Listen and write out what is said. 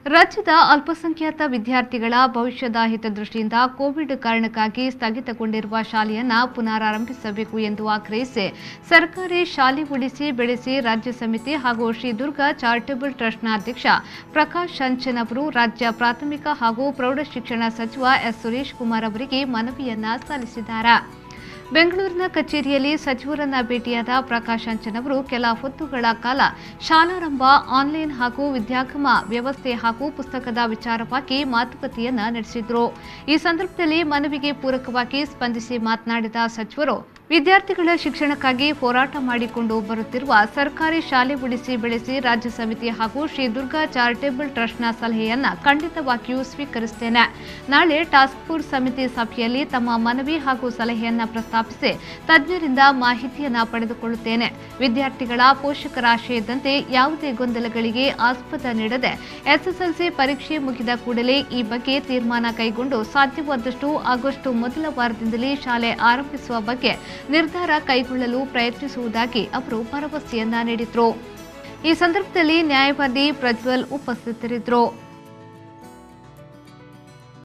ರಾಜ್ಯದ ಅಲ್ಪಸಂಖ್ಯಾತ ವಿದ್ಯಾರ್ಥಿಗಳ ಭವಿಷ್ಯದ ಹಿತದೃಷ್ಟಿಯಿಂದ ಕೋವಿಡ್ ಕಾರಣಕ್ಕಾಗಿ ಸ್ಥಗಿತಗೊಂಡಿರುವ ಶಾಲೆಯನ್ನ ಪುನರಾರಂಭಿಸಬೇಕು ಎಂದು ಆಗ್ರಹಿಸಿ ಸರ್ಕಾರಿ ಶಾಲೆ ಉಳಿಸಿ ಬೆಳೆಸಿ ರಾಜ್ಯ ಸಮಿತಿ ಹಾಗೂ ಶ್ರೀ ದುರ್ಗಾ ಚಾರಿಟಬಲ್ ಟ್ರಸ್ಟ್ನ ಅಧ್ಯಕ್ಷ ಪ್ರಕಾಶ್ ಶಂಚನ್ ಅವರು ರಾಜ್ಯ ಪ್ರಾಥಮಿಕ ಹಾಗೂ ಪ್ರೌಢಶಿಕ್ಷಣ ಸಚಿವ ಎಸ್ ಸುರೇಶ್ ಕುಮಾರ್ ಅವರಿಗೆ ಮನವಿಯನ್ನ ಸಲ್ಲಿಸಿದ್ದಾರೆ ಬೆಂಗಳೂರಿನ ಕಚೇರಿಯಲ್ಲಿ ಸಚಿವರನ್ನ ಭೇಟಿಯಾದ ಪ್ರಕಾಶ್ ಅಂಚನ್ ಅವರು ಕೆಲ ಹೊತ್ತುಗಳ ಕಾಲ ಶಾಲಾರಂಭ ಆನ್ಲೈನ್ ಹಾಗೂ ವಿದ್ಯಾಗಮ ವ್ಯವಸ್ಥೆ ಹಾಗೂ ಪುಸ್ತಕದ ವಿಚಾರವಾಗಿ ಮಾತುಕತೆಯನ್ನ ನಡೆಸಿದ್ರು ಈ ಸಂದರ್ಭದಲ್ಲಿ ಮನವಿಗೆ ಪೂರಕವಾಗಿ ಸ್ಪಂದಿಸಿ ಮಾತನಾಡಿದ ಸಚಿವರು ವಿದ್ಯಾರ್ಥಿಗಳ ಶಿಕ್ಷಣಕ್ಕಾಗಿ ಹೋರಾಟ ಮಾಡಿಕೊಂಡು ಬರುತ್ತಿರುವ ಸರ್ಕಾರಿ ಶಾಲೆ ಉಳಿಸಿ ಬೆಳೆಸಿ ರಾಜ್ಯ ಸಮಿತಿ ಹಾಗೂ ಶ್ರೀ ದುರ್ಗಾ ಚಾರಿಟೇಬಲ್ ಟ್ರಸ್ಟ್ನ ಸಲಹೆಯನ್ನ ಖಂಡಿತವಾಗಿಯೂ ಸ್ವೀಕರಿಸುತ್ತೇನೆ ನಾಳೆ ಟಾಸ್ಕ್ ಫೋರ್ಸ್ ಸಮಿತಿ ಸಭೆಯಲ್ಲಿ ತಮ್ಮ ಮನವಿ ಹಾಗೂ ಸಲಹೆಯನ್ನ ಪ್ರಸ್ತಾಪಿಸಿ ತಜ್ಞರಿಂದ ಮಾಹಿತಿಯನ್ನ ಪಡೆದುಕೊಳ್ಳುತ್ತೇನೆ ವಿದ್ಯಾರ್ಥಿಗಳ ಪೋಷಕರ ಆಶಯದಂತೆ ಯಾವುದೇ ಗೊಂದಲಗಳಿಗೆ ಆಸ್ಪದ ನೀಡದೆ ಎಸ್ಎಸ್ಎಲ್ಸಿ ಪರೀಕ್ಷೆ ಮುಗಿದ ಕೂಡಲೇ ಈ ಬಗ್ಗೆ ತೀರ್ಮಾನ ಕೈಗೊಂಡು ಸಾಧ್ಯವಾದಷ್ಟು ಆಗಸ್ಟ್ ಮೊದಲ ವಾರದಿಂದಲೇ ಶಾಲೆ ಆರಂಭಿಸುವ ಬಗ್ಗೆ ನಿರ್ಧಾರ ಕೈಗೊಳ್ಳಲು ಪ್ರಯತ್ನಿಸುವುದಾಗಿ ಅವರು ಭರವಸೆಯನ್ನ ನೀಡಿದರು ಈ ಸಂದರ್ಭದಲ್ಲಿ ನ್ಯಾಯವಾದಿ ಪ್ರಜ್ವಲ್ ಉಪಸ್ಥಿತರಿದ್ದರು